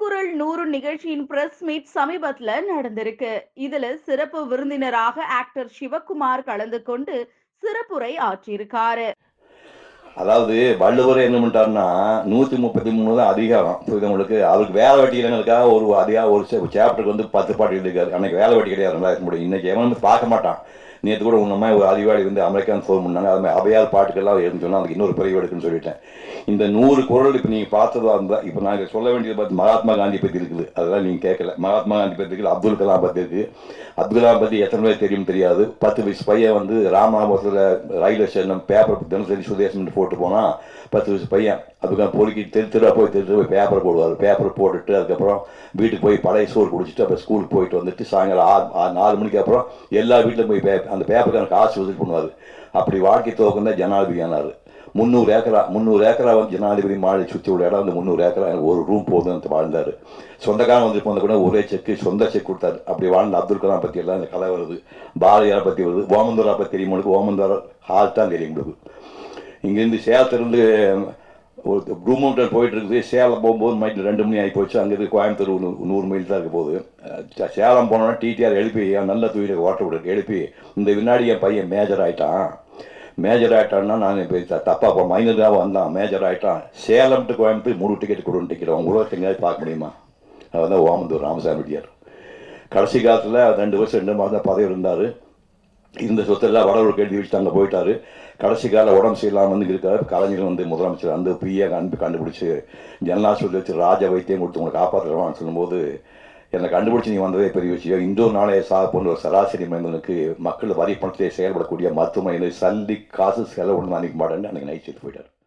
திருக்குறள் நூறு நிகழ்ச்சியின் press meet சமீபத்துல நடந்திருக்கு இதுல சிறப்பு விருந்தினராக ஆக்டர் சிவகுமார் கலந்து கொண்டு சிறப்புரை ஆற்றியிருக்காரு அதாவது வள்ளுவர் என்ன பண்ணிட்டாருன்னா நூற்றி முப்பத்தி மூணு தான் அதிகாரம் புரியுது உங்களுக்கு அவருக்கு வேலை வெட்டி இல்லைங்கிறதுக்காக ஒரு அதிகாரம் ஒரு சாப்டருக்கு வந்து பத்து பாட்டு எழுதிருக்காரு அன்னைக்கு வேலை வெட்டி கிடையாது ரெண்டாயிரத்தி முடியும் இன்னைக்கு எவன் வந்து பார்க்க மாட்டான் நேற்று கூட உண்மை ஒரு அதிகாரி வந்து அமெரிக்கான் ஃபோன் பண்ணாங்க அது மாதிரி அவையார் பாட்டுக்கெல்லாம் எழுதுன்னு சொன்னால் அதுக்கு இன்னொரு பிரிவு எடுக்குன்னு சொல்லிட்டேன் இந்த நூறு குரல் இப்போ நீங்கள் பார்த்ததா இருந்தால் இப்போ நாங்கள் சொல்ல வேண்டியது பார்த்து மகாத்மா காந்தி பற்றி இருக்குது அதெல்லாம் நீங்கள் கேட்கல மகாத்மா காந்தி பற்றி இருக்குது அப்துல் கலாம் பற்றி இருக்குது அப்துல் கலாம் பற்றி எத்தனை பேர் தெரியும் தெரியாது பத்து வயசு பையன் வந்து ராமநாதபுரத்தில் ரயில்வே ஸ்டேஷன் பேப்பர் தினசரி சுதேசம் போட்டு போனால் பத்து வயசு பையன் அதுக்காக பொறுக்கி தெரு தெருவா போய் தெரு தெருவா போய் பேப்பர் போடுவார் பேப்பர் போட்டுட்டு அதுக்கப்புறம் வீட்டுக்கு போய் பழைய சோறு குடிச்சிட்டு அப்புறம் ஸ்கூலுக்கு போயிட்டு வந்துட்டு சாயங்காலம் ஆறு ஆறு நாலு மணிக்கு அப்புறம் எல்லா வீட்டிலும் போய் பே அந்த பேப்பருக்கான காசு வசூல் பண்ணுவார் அப்படி வாழ்க்கை துவக்கம் தான் ஜனாதிபதி ஆனார் முந்நூறு ஏக்கரா முந்நூறு ஏக்கரா வந்து ஜனாதிபதி மாலை சுற்றி உள்ள இடம் வந்து முந்நூறு ஏக்கரா எனக்கு ஒரு ரூம் போதும் வாழ்ந்தார் சொந்தக்காரன் வந்து போன கூட ஒரே செக்கு சொந்த செக் கொடுத்தாரு அப்படி வாழ்ந்த அப்துல் கலாம் பற்றி எல்லாம் இந்த கதை வருது பாரதியார் பற்றி வருது ஓமந்தூரா பற்றி தெரியும் உங்களுக்கு ஓமந்தூரா ஹால் தான் தெரியும் உங்களுக்கு இங்கேருந்து சேலத்துலேருந்து ஒரு ப்ளூ மவுண்டன் போயிட்டு இருக்குது சேலம் போகும்போது நைட்டு ரெண்டு மணி ஆகி போச்சு அங்கேருந்து கோயம்புத்தூர் ஒரு நூ- நூறு மைல் தான் இருக்க போகுது அஹ் சேலம் போனோன்னா டிடிஆர் எழுப்பி என் நல்ல தூயில ஓட்ட விடு எழுப்பி இந்த வினாடி என் பையன் மேஜர் ஆயிட்டான் மேஜர் ஆயிட்டான்னா நான் இப்போ தப்பாக இப்போ மைனராக வந்தான் மேஜர் ஆயிட்டான் சேலம் டு கோயம்புத்தூர் மூணு டிக்கெட் கொடுன்னு டிக்கெட் அவங்க உலகத்தை எங்கேயாவது பார்க்க முடியுமா அவர் தான் ஓமந்தூர் ராமசாமி ரெட்டியார் கடைசி காலத்தில் ரெண்டு வருஷம் ரெண்டு மாதம் பதவி இருந்தார் இந்த சொத்தெல்லாம் வடலூருக்கு எழுதி வச்சுட்டு அங்கே போயிட்டாரு கடைசி கால உடம்பு சரியில்லாமல் வந்து இருக்காரு கலைஞர் வந்து முதலமைச்சர் அந்த பிஏ அன்பு கண்டுபிடிச்சி ஜனலாஸ்பத்திரி வச்சு ராஜ வைத்தியம் கொடுத்து உங்களை காப்பாற்றுறவான்னு சொல்லும்போது என்னை கண்டுபிடிச்சி நீ வந்ததே பெரிய விஷயம் இந்தூர் நாளே சாக போன்ற ஒரு சராசரி மனிதனுக்கு மக்கள் வரி பணத்தை செயல்படக்கூடிய மருத்துவமனையில் சல்லி காசு செலவு ஒன்று நினைக்க மாட்டேன்னு அன்றைக்கி நைட் போயிட்டார்